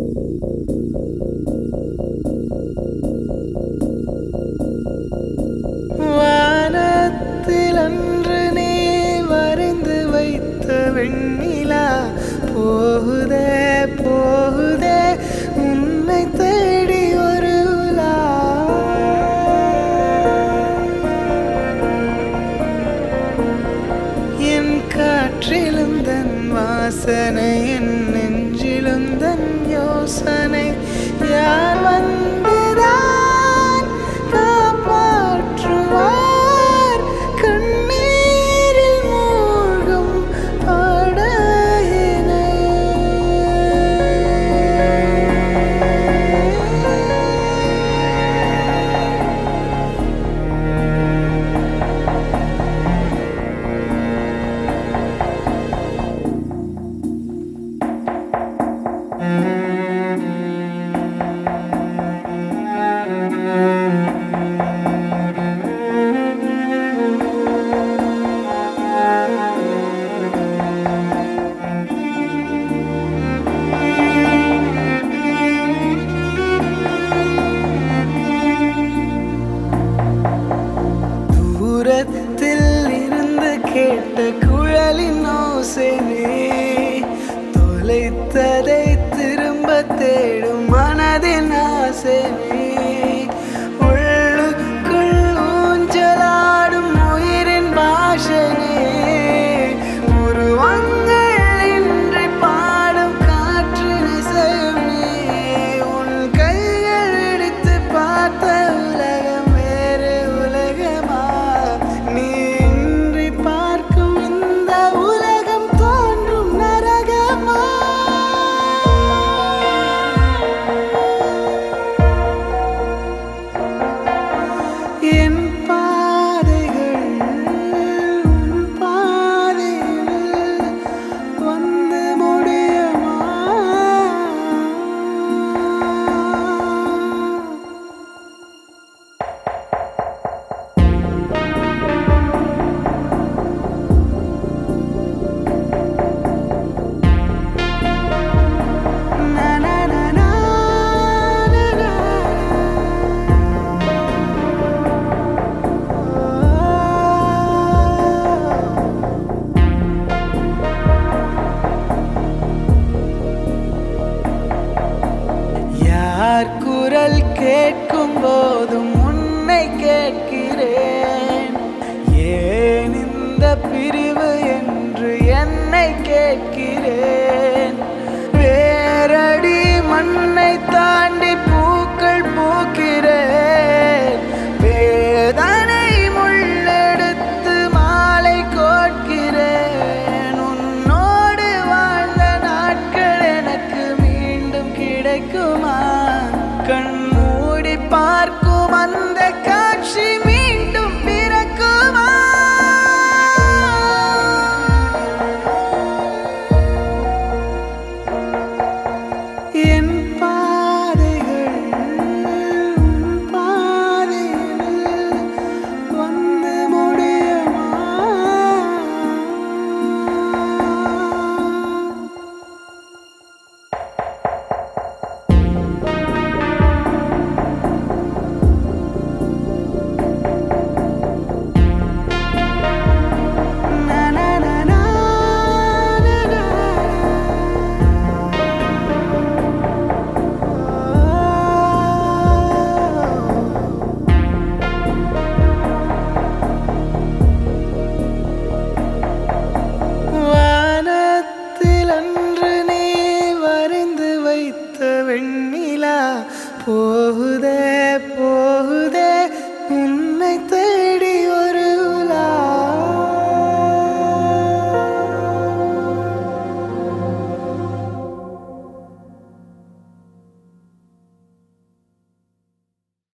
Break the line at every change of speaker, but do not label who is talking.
வானத்தில் அன்று நீ வரைந்து வைத்த வெண்ணிலா போகுதே போகுதே உன்னை தேடி ஒரு உலா என் காற்றிலும் தன் வாசனை என் நெஞ்சிலும் தன் யோசனை யார் வந்துதான் காப்பாற்றுவார் கண்ணீரில் மூழ்கும் படகினை தூரத்தில் இருந்து கேட்ட குழலின் ஓசைனே தொலைத்ததை திரும்ப தேடும் மனதின் ஆசைனே உள்ளுக்குள் ஊஞ்சலாடும் உயிரின் பாஷனே உருவங்கள் இன்றி பாடும் காற்றின் இசையுமே உன் கைகள் இடித்து பார்த்த உலகம் வேறு உலகமா நீ இன்றி பார்க்கும் இந்த உலகம் தோன்றும் நரகமா என் பாதைகள் உன் பாதையில் வந்து முடியுமா Na na na na na na. யார் குரல் கேட்கும் போதும் உன்னை கேட்கிறேன் ஏன் இந்த பிரிவு என்று என்னை கேட்கிறேன் வேரடி மண்ணை தாண்டி பூக்கள் பூக்கிறேன் வேதனை முள்ளெடுத்து மாலை கோட்கிறேன் உன்னோடு வாழ்ந்த நாட்கள் எனக்கு மீண்டும் கிடைக்குமா கண் மூடி பார்க்கும் அந்த காட்சி மீண்டும் பிறக்குமா என் பாதைகள் உன் பாதையில் வந்து முடியுமா Na na na na na na. வானத்தில் அன்று நீ வரைந்து வைத்த வெண்ணிலா போகுதே போ